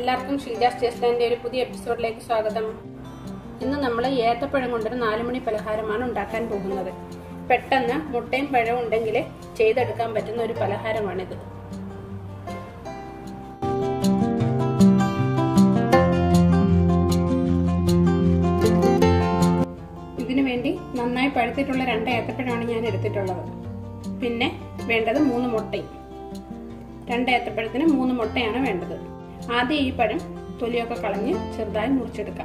എല്ലാവർക്കും ഷീജ സ്റ്റേഷൻ്റെ ഒരു പുതിയ എപ്പിസോഡിലേക്ക് സ്വാഗതം ഇന്ന് നമ്മൾ ഏത്തപ്പഴം കൊണ്ടൊരു നാലുമണി പലഹാരമാണ് ഉണ്ടാക്കാൻ പോകുന്നത് പെട്ടെന്ന് മുട്ടയും പഴവും ഉണ്ടെങ്കിൽ ചെയ്തെടുക്കാൻ പറ്റുന്ന ഒരു പലഹാരമാണിത് ഇതിനു വേണ്ടി നന്നായി പഴുത്തിട്ടുള്ള രണ്ട് ഏത്തപ്പഴമാണ് ഞാൻ എടുത്തിട്ടുള്ളത് പിന്നെ വേണ്ടത് മൂന്ന് മുട്ടയും രണ്ട് ഏത്തപ്പഴത്തിന് മൂന്ന് മുട്ടയാണ് വേണ്ടത് ആദ്യം ഈ പഴം തൊലിയൊക്കെ കളഞ്ഞ് ചെറുതായി മുറിച്ചെടുക്കാം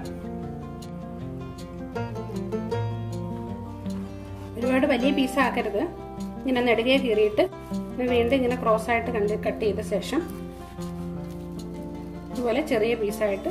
ഒരുപാട് വലിയ പീസ് ആക്കരുത് ഇങ്ങനെ നെടുകെ കീറിയിട്ട് വീണ്ടും ഇങ്ങനെ ക്രോസ് ആയിട്ട് കണ്ട് കട്ട് ചെയ്ത ശേഷം ഇതുപോലെ ചെറിയ പീസായിട്ട്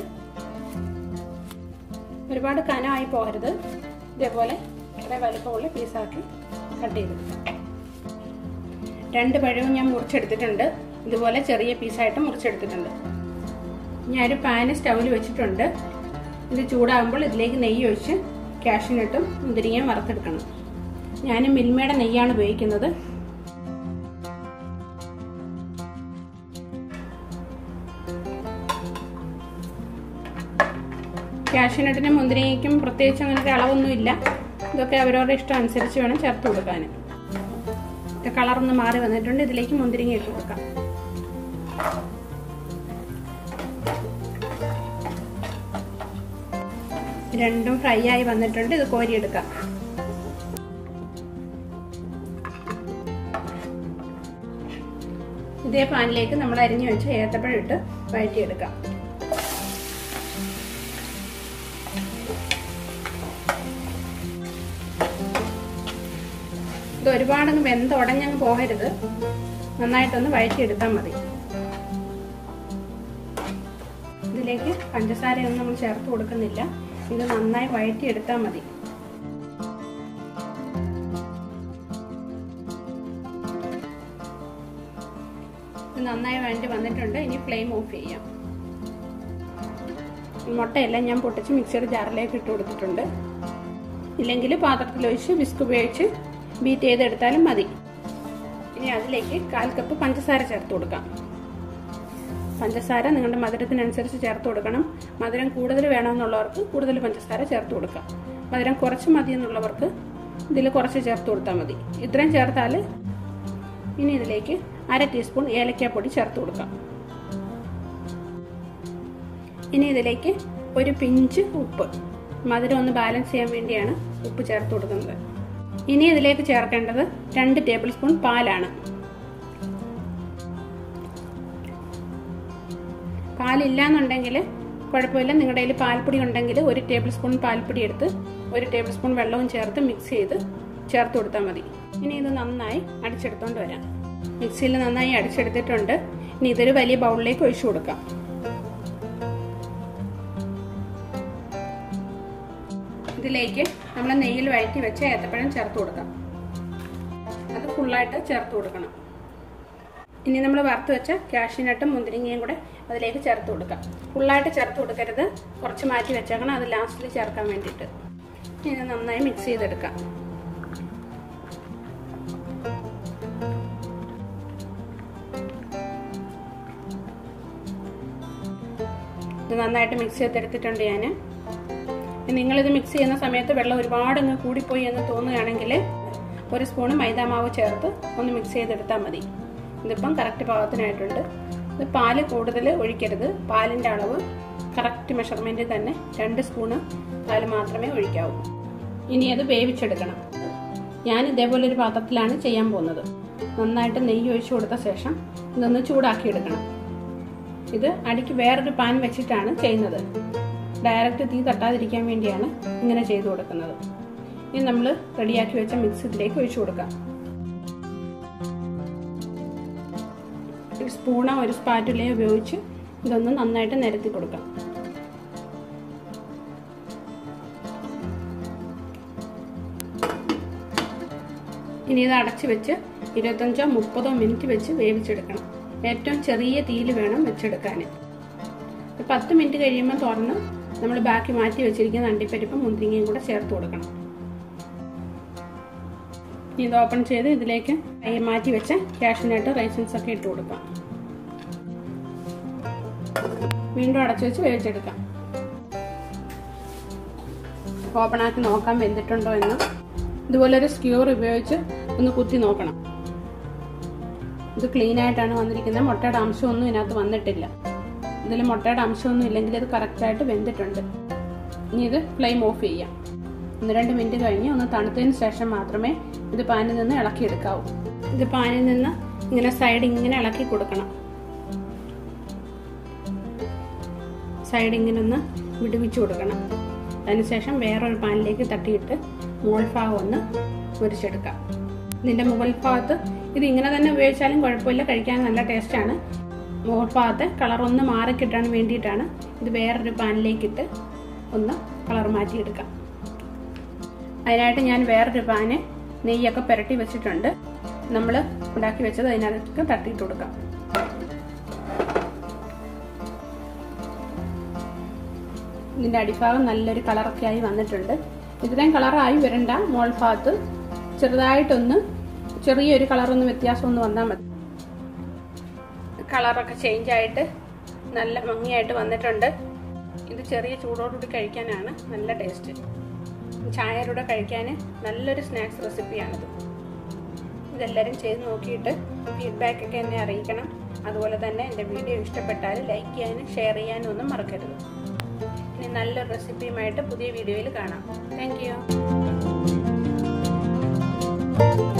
ഒരുപാട് കനമായി പോകരുത് ഇതേപോലെ വളരെ വലുപ്പമുള്ള പീസാക്കി കട്ട് ചെയ്തെടുക്കാം രണ്ട് പഴവും ഞാൻ മുറിച്ചെടുത്തിട്ടുണ്ട് ഇതുപോലെ ചെറിയ പീസായിട്ട് മുറിച്ചെടുത്തിട്ടുണ്ട് ഞാനൊരു പാന് സ്റ്റൗവിൽ വെച്ചിട്ടുണ്ട് ഇത് ചൂടാകുമ്പോൾ ഇതിലേക്ക് നെയ്യ് ഒഴിച്ച് കാഷ്യൂനട്ടും മുന്തിരിങ്ങയും വറുത്തെടുക്കണം ഞാൻ മിൽമയുടെ നെയ്യാണ് ഉപയോഗിക്കുന്നത് കാഷ്യൂനട്ടിനും മുന്തിരിങ്ങയ്ക്കും പ്രത്യേകിച്ച് അങ്ങനെ ഒരു അളവൊന്നുമില്ല ഇതൊക്കെ അവരവരുടെ ഇഷ്ടം അനുസരിച്ച് വേണം ചേർത്ത് കൊടുക്കാൻ കളറൊന്ന് മാറി വന്നിട്ടുണ്ട് ഇതിലേക്ക് മുന്തിരിങ്ങ ഇട്ട് കൊടുക്കാം രണ്ടും ഫ്രൈ ആയി വന്നിട്ടുണ്ട് ഇത് കോരിയെടുക്കാം ഇതേ പാനിലേക്ക് നമ്മൾ അരിഞ്ഞു വെച്ച് ഏത്തപ്പഴം ഇട്ട് വഴറ്റിയെടുക്കാം ഇത് ഒരുപാടങ്ങ് വെന്ത് ഉടഞ്ഞങ്ങ് പോകരുത് നന്നായിട്ടൊന്ന് വഴറ്റിയെടുത്താൽ മതി ഇതിലേക്ക് പഞ്ചസാരയൊന്നും നമ്മൾ ചേർത്ത് കൊടുക്കുന്നില്ല ഇത് നന്നായി വഴറ്റിയെടുത്താൽ മതി ഇത് നന്നായി വഴറ്റി വന്നിട്ടുണ്ട് ഇനി ഫ്ലെയിം ഓഫ് ചെയ്യാം മുട്ടയെല്ലാം ഞാൻ പൊട്ടിച്ച് മിക്സിയുടെ ജാറിലേക്ക് ഇട്ട് കൊടുത്തിട്ടുണ്ട് ഇല്ലെങ്കിൽ പാത്രത്തിൽ ഒഴിച്ച് വിസ്ക് ഉപയോഗിച്ച് ബീറ്റ് ചെയ്തെടുത്താലും മതി ഇനി അതിലേക്ക് കാൽ കപ്പ് പഞ്ചസാര ചേർത്ത് കൊടുക്കാം പഞ്ചസാര നിങ്ങളുടെ മധുരത്തിനനുസരിച്ച് ചേർത്ത് കൊടുക്കണം മധുരം കൂടുതൽ വേണമെന്നുള്ളവർക്ക് കൂടുതൽ പഞ്ചസാര ചേർത്ത് കൊടുക്കാം മധുരം കുറച്ച് മതി എന്നുള്ളവർക്ക് ഇതിൽ കുറച്ച് ചേർത്ത് കൊടുത്താൽ മതി ഇത്രയും ചേർത്താൽ ഇനി ഇതിലേക്ക് അര ടീസ്പൂൺ ഏലക്കാപ്പൊടി ചേർത്ത് കൊടുക്കാം ഇനി ഇതിലേക്ക് ഒരു പിഞ്ച് ഉപ്പ് മധുരം ഒന്ന് ബാലൻസ് ചെയ്യാൻ വേണ്ടിയാണ് ഉപ്പ് ചേർത്ത് കൊടുക്കുന്നത് ഇനി ഇതിലേക്ക് ചേർക്കേണ്ടത് രണ്ട് ടേബിൾ സ്പൂൺ പാലാണ് പാലില്ല എന്നുണ്ടെങ്കിൽ കുഴപ്പമില്ല നിങ്ങളുടെ കയ്യിൽ പാൽപ്പൊടി ഉണ്ടെങ്കിൽ ഒരു ടേബിൾ സ്പൂൺ പാൽപ്പൊടി എടുത്ത് ഒരു ടേബിൾ സ്പൂൺ വെള്ളവും ചേർത്ത് മിക്സ് ചെയ്ത് ചേർത്ത് കൊടുത്താൽ മതി ഇനി ഇത് നന്നായി അടിച്ചെടുത്തോണ്ട് വരാം മിക്സിയിൽ നന്നായി അടിച്ചെടുത്തിട്ടുണ്ട് ഇനി ഇതൊരു വലിയ ബൗളിലേക്ക് ഒഴിച്ചു കൊടുക്കാം ഇതിലേക്ക് നമ്മൾ നെയ്യിൽ വഴറ്റി വെച്ച ഏത്തപ്പഴം ചേർത്ത് കൊടുക്കാം അത് ഫുള്ളായിട്ട് ചേർത്ത് കൊടുക്കണം ഇനി നമ്മൾ വറുത്ത് വെച്ച കാഷ്യൂനട്ടും മുന്തിരിങ്ങയും കൂടെ അതിലേക്ക് ചേർത്ത് കൊടുക്കാം ഫുള്ളായിട്ട് ചേർത്ത് കൊടുക്കരുത് കുറച്ച് മാറ്റി വെച്ചേക്കണം അത് ലാസ്റ്റിൽ ചേർക്കാൻ വേണ്ടിയിട്ട് ഇത് നന്നായി മിക്സ് ചെയ്തെടുക്കാം ഇത് നന്നായിട്ട് മിക്സ് ചെയ്തെടുത്തിട്ടുണ്ട് ഞാൻ നിങ്ങളിത് മിക്സ് ചെയ്യുന്ന സമയത്ത് വെള്ളം ഒരുപാട് അങ്ങ് കൂടിപ്പോയി എന്ന് തോന്നുകയാണെങ്കിൽ ഒരു സ്പൂണ് മൈദാമാവ് ചേർത്ത് ഒന്ന് മിക്സ് ചെയ്തെടുത്താൽ മതി ഇതിപ്പം കറക്റ്റ് പാകത്തിനായിട്ടുണ്ട് ഇത് പാല് കൂടുതൽ ഒഴിക്കരുത് പാലിൻ്റെ അളവ് കറക്റ്റ് മെഷർമെൻറ്റിൽ തന്നെ രണ്ട് സ്പൂണ് പാല് മാത്രമേ ഒഴിക്കാവൂ ഇനി അത് വേവിച്ചെടുക്കണം ഞാൻ ഇതേപോലെ ഒരു പാത്രത്തിലാണ് ചെയ്യാൻ പോകുന്നത് നന്നായിട്ട് നെയ്യ് ഒഴിച്ചു കൊടുത്ത ശേഷം ഇതൊന്ന് ചൂടാക്കിയെടുക്കണം ഇത് അടിക്ക് വേറൊരു പാൻ വെച്ചിട്ടാണ് ചെയ്യുന്നത് ഡയറക്റ്റ് തീ തട്ടാതിരിക്കാൻ വേണ്ടിയാണ് ഇങ്ങനെ ചെയ്തു കൊടുക്കുന്നത് ഇനി നമ്മൾ റെഡിയാക്കി വെച്ച മിക്സ് ഇതിലേക്ക് ഒഴിച്ചു കൊടുക്കാം ഒരു സ്പൂണോ ഒരു സ്പാറ്റുലയോ ഉപയോഗിച്ച് ഇതൊന്ന് നന്നായിട്ട് നിരത്തി കൊടുക്കാം ഇനി ഇത് അടച്ച് വെച്ച് ഇരുപത്തഞ്ചോ മുപ്പതോ മിനിറ്റ് വെച്ച് വേവിച്ചെടുക്കണം ഏറ്റവും ചെറിയ തീയിൽ വേണം വെച്ചെടുക്കാൻ പത്ത് മിനിറ്റ് കഴിയുമ്പോൾ തുറന്ന് നമ്മൾ ബാക്കി മാറ്റി വെച്ചിരിക്കുന്ന അണ്ടിപ്പരിപ്പും മുന്തിരിങ്ങയും കൂടെ ചേർത്ത് കൊടുക്കണം ഇത് ഓപ്പൺ ചെയ്ത് ഇതിലേക്ക് മാറ്റി വെച്ച കാഷ്യൂനട്ട് റൈസൻസ് ഒക്കെ ഇട്ട് കൊടുക്കാം വീണ്ടും അടച്ചു വെച്ച് വേവിച്ചെടുക്കാം ഓപ്പൺ ആക്കി നോക്കാം വെന്തിട്ടുണ്ടോ എന്ന് ഇതുപോലെ ഒരു സ്ക്യൂർ ഉപയോഗിച്ച് ഒന്ന് കുത്തി നോക്കണം ഇത് ക്ലീൻ ആയിട്ടാണ് വന്നിരിക്കുന്നത് മുട്ടയുടെ അംശമൊന്നും ഇതിനകത്ത് വന്നിട്ടില്ല ഇതിൽ മുട്ടയുടെ അംശമൊന്നും ഇല്ലെങ്കിൽ ഇത് കറക്റ്റായിട്ട് വെന്തിട്ടുണ്ട് ഇനി ഇത് ഫ്ലെയിം ഓഫ് ചെയ്യാം ഒന്ന് രണ്ട് മിനിറ്റ് കഴിഞ്ഞ് ഒന്ന് തണുത്തതിന് ശേഷം മാത്രമേ ഇത് പാനിൽ നിന്ന് ഇളക്കിയെടുക്കാവൂ ഇത് പാനിൽ നിന്ന് ഇങ്ങനെ സൈഡ് ഇങ്ങനെ ഇളക്കി കൊടുക്കണം സൈഡ് ഇങ്ങനെ ഒന്ന് വിടുവിച്ച് കൊടുക്കണം അതിനുശേഷം വേറൊരു പാനിലേക്ക് തട്ടിയിട്ട് മുകൾ ഭാഗം ഒന്ന് മുരിച്ചെടുക്കാം ഇതിൻ്റെ മുകൾ ഭാഗത്ത് ഇത് ഇങ്ങനെ തന്നെ ഉപയോഗിച്ചാലും കുഴപ്പമില്ല കഴിക്കാൻ നല്ല ടേസ്റ്റാണ് മുകൾ ഭാഗത്തെ കളർ ഒന്ന് മാറിക്കിട്ടാൻ വേണ്ടിയിട്ടാണ് ഇത് വേറൊരു പാനിലേക്കിട്ട് ഒന്ന് കളർ മാറ്റിയെടുക്കാം അതിനായിട്ട് ഞാൻ വേറൊരു പാന് നെയ്യൊക്കെ പുരട്ടി വെച്ചിട്ടുണ്ട് നമ്മൾ ഉണ്ടാക്കി വെച്ചത് അതിനകത്ത് തട്ടിയിട്ട് കൊടുക്കാം ഇതിൻ്റെ അടിഭാഗം നല്ലൊരു കളറൊക്കെ ആയി വന്നിട്ടുണ്ട് ഇത്രയും കളറായി വരണ്ട മോൾ ഭാഗത്ത് ചെറുതായിട്ടൊന്ന് ചെറിയൊരു കളറൊന്ന് വ്യത്യാസമൊന്ന് വന്നാൽ മതി കളറൊക്കെ ചേഞ്ച് ആയിട്ട് നല്ല ഭംഗിയായിട്ട് വന്നിട്ടുണ്ട് ഇത് ചെറിയ ചൂടോടുകൂടി കഴിക്കാനാണ് നല്ല ടേസ്റ്റ് ചായയുടെ കഴിക്കാൻ നല്ലൊരു സ്നാക്സ് റെസിപ്പിയാണിത് ഇതെല്ലാവരും ചെയ്ത് നോക്കിയിട്ട് ഫീഡ്ബാക്ക് ഒക്കെ എന്നെ അറിയിക്കണം അതുപോലെ തന്നെ എൻ്റെ വീഡിയോ ഇഷ്ടപ്പെട്ടാൽ ലൈക്ക് ചെയ്യാനും ഷെയർ ചെയ്യാനും ഒന്നും മറക്കരുത് ഇനി നല്ലൊരു റെസിപ്പിയുമായിട്ട് പുതിയ വീഡിയോയിൽ കാണാം താങ്ക്